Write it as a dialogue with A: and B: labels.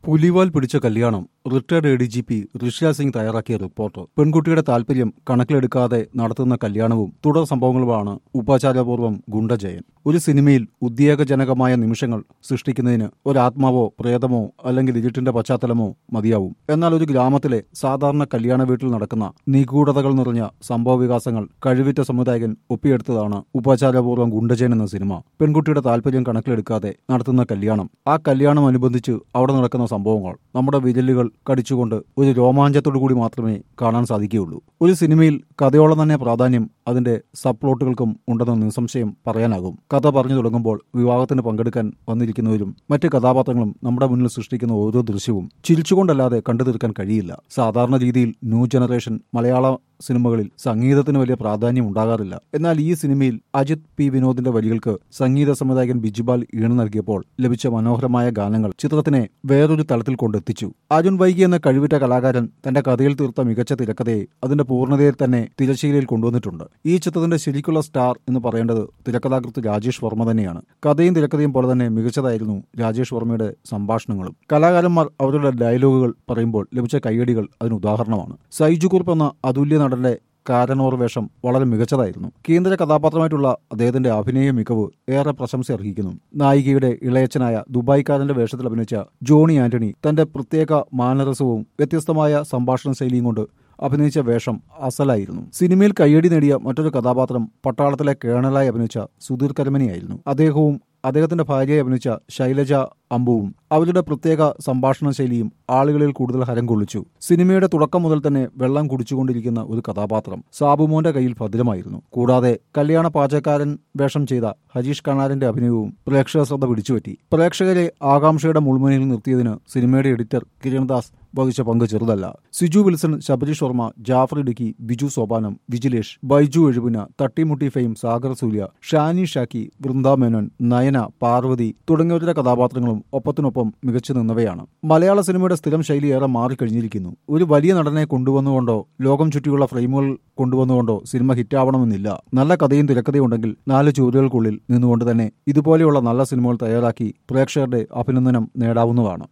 A: പുലിവാൽ പിടിച്ച കല്യാണം retired A D G P Rishya Singh തയ്യാറാക്കിയ റിപ്പോർട്ട് പെൺകുട്ടിയുടെ താൽപര്യം കണക്കിലെടുക്കാതെ നടത്തുന്ന കല്യാണവും തുടർ സംഭവങ്ങളുമാണ് ഉപാചാരപൂർവ്വം ഗുണ്ടജയൻ ഒരു സിനിമയിൽ ഉദ്വേഗജനകമായ നിമിഷങ്ങൾ സൃഷ്ടിക്കുന്നതിന് ഒരാത്മാവോ പ്രേതമോ അല്ലെങ്കിൽ ഇരുട്ടിന്റെ പശ്ചാത്തലമോ മതിയാവും എന്നാൽ ഒരു ഗ്രാമത്തിലെ സാധാരണ കല്യാണ വീട്ടിൽ നടക്കുന്ന നിഗൂഢതകൾ നിറഞ്ഞ സംഭവ വികാസങ്ങൾ കഴിവിറ്റ സംവിധായകൻ ഒപ്പിയെടുത്തതാണ് ഉപാചാരപൂർവ്വം ഗുണ്ടജയൻ എന്ന സിനിമ പെൺകുട്ടിയുടെ താൽപര്യം കണക്കിലെടുക്കാതെ നടത്തുന്ന കല്യാണം ആ കല്യാണം അനുബന്ധിച്ച് അവിടെ നടക്കുന്ന സംഭവങ്ങൾ നമ്മുടെ വിരലുകൾ കടിച്ചുകൊണ്ട് ഒരു രോമാഞ്ചത്തോടു കൂടി മാത്രമേ കാണാൻ സാധിക്കുകയുള്ളൂ ഒരു സിനിമയിൽ കഥയോളം തന്നെ പ്രാധാന്യം അതിന്റെ സബ് പ്ലോട്ടുകൾക്കും ഉണ്ടെന്ന് നിസ്സംശയം പറയാനാകും കഥ പറഞ്ഞു തുടങ്ങുമ്പോൾ വിവാഹത്തിന് പങ്കെടുക്കാൻ വന്നിരിക്കുന്നവരും മറ്റ് കഥാപാത്രങ്ങളും നമ്മുടെ മുന്നിൽ സൃഷ്ടിക്കുന്ന ഓരോ ദൃശ്യവും ചിരിച്ചുകൊണ്ടല്ലാതെ കണ്ടു തീർക്കാൻ കഴിയില്ല സാധാരണ രീതിയിൽ ന്യൂ ജനറേഷൻ മലയാള സിനിമകളിൽ സംഗീതത്തിന് വലിയ പ്രാധാന്യം ഉണ്ടാകാറില്ല എന്നാൽ ഈ സിനിമയിൽ അജിത് പി വിനോദിന്റെ വരികൾക്ക് സംഗീത സംവിധായകൻ ബിജുപാൽ ഈണം നൽകിയപ്പോൾ ലഭിച്ച മനോഹരമായ ഗാനങ്ങൾ ചിത്രത്തിനെ വേറൊരു തലത്തിൽ കൊണ്ടെത്തിച്ചു അർജുൻ വൈകി എന്ന കഴിവിറ്റ കലാകാരൻ തന്റെ കഥയിൽ തീർത്ത മികച്ച തിരക്കഥയെ അതിന്റെ പൂർണ്ണതയിൽ തന്നെ തിരശ്ശീലയിൽ കൊണ്ടുവന്നിട്ടുണ്ട് ഈ ചിത്രത്തിന്റെ ശരിക്കുള്ള സ്റ്റാർ എന്ന് പറയേണ്ടത് തിരക്കഥാകൃത്ത് രാജേഷ് വർമ്മ തന്നെയാണ് കഥയും തിരക്കഥയും പോലെ തന്നെ മികച്ചതായിരുന്നു രാജേഷ് വർമ്മയുടെ സംഭാഷണങ്ങളും കലാകാരന്മാർ അവരുടെ ഡയലോഗുകൾ പറയുമ്പോൾ ലഭിച്ച കയ്യടികൾ അതിന് ഉദാഹരണമാണ് സൈജു കുറുപ്പ് എന്ന അതുല്യ നടന്റെ കാരനോർ വേഷം വളരെ മികച്ചതായിരുന്നു കേന്ദ്ര കഥാപാത്രമായിട്ടുള്ള അദ്ദേഹത്തിന്റെ അഭിനയ മികവ് ഏറെ പ്രശംസ അർഹിക്കുന്നു നായികയുടെ ഇളയച്ചനായ ദുബായ്ക്കാരന്റെ വേഷത്തിൽ അഭിനയിച്ച ജോണി ആന്റണി തന്റെ പ്രത്യേക മാനരസവും വ്യത്യസ്തമായ സംഭാഷണ ശൈലിയും കൊണ്ട് അഭിനയിച്ച വേഷം അസലായിരുന്നു സിനിമയിൽ കയ്യടി നേടിയ മറ്റൊരു കഥാപാത്രം പട്ടാളത്തിലെ കേണലായി അഭിനയിച്ച സുധീർ കരമനിയായിരുന്നു അദ്ദേഹവും അദ്ദേഹത്തിന്റെ ഭാര്യയെ അഭിനയിച്ച ശൈലജ അമ്പുവും അവരുടെ പ്രത്യേക സംഭാഷണ ശൈലിയും ആളുകളിൽ കൂടുതൽ ഹരം കൊള്ളിച്ചു സിനിമയുടെ തുടക്കം മുതൽ തന്നെ വെള്ളം കുടിച്ചുകൊണ്ടിരിക്കുന്ന ഒരു കഥാപാത്രം സാബുമോന്റെ കയ്യിൽ ഭദ്രമായിരുന്നു കൂടാതെ കല്യാണ പാചകക്കാരൻ വേഷം ചെയ്ത ഹരീഷ് കണാരന്റെ അഭിനയവും പ്രേക്ഷക ശ്രദ്ധ പിടിച്ചുപറ്റി പ്രേക്ഷകരെ ആകാംക്ഷയുടെ മുൾമുനയിൽ നിർത്തിയതിന് സിനിമയുടെ എഡിറ്റർ കിരൺദാസ് വഹിച്ച പങ്ക് ചെറുതല്ല സിജു വിൽസൺ ശബരീഷ് വർമ്മ ജാഫർ ഇടുക്കി ബിജു സോപാനം വിജിലേഷ് ബൈജു എഴുപിന തട്ടിമുട്ടി ഫെയിം സാഗർ സൂര്യ ഷാനി ഷാക്കി വൃന്ദ മേനോൻ നയന പാർവതി തുടങ്ങിയവരുടെ കഥാപാത്രങ്ങളും ഒപ്പത്തിനൊപ്പം മികച്ചു നിന്നവയാണ് മലയാള സിനിമയുടെ സ്ഥിരം ശൈലി ഏറെ മാറിക്കഴിഞ്ഞിരിക്കുന്നു ഒരു വലിയ നടനെ കൊണ്ടുവന്നുകൊണ്ടോ ലോകം ചുറ്റിയുള്ള ഫ്രെയിമുകൾ കൊണ്ടുവന്നുകൊണ്ടോ സിനിമ ഹിറ്റാവണമെന്നില്ല നല്ല കഥയും തിരക്കഥയും ഉണ്ടെങ്കിൽ നാല് ചുവരുകൾക്കുള്ളിൽ നിന്നുകൊണ്ട് തന്നെ ഇതുപോലെയുള്ള നല്ല സിനിമകൾ തയ്യാറാക്കി പ്രേക്ഷകരുടെ അഭിനന്ദനം നേടാവുന്നതാണ്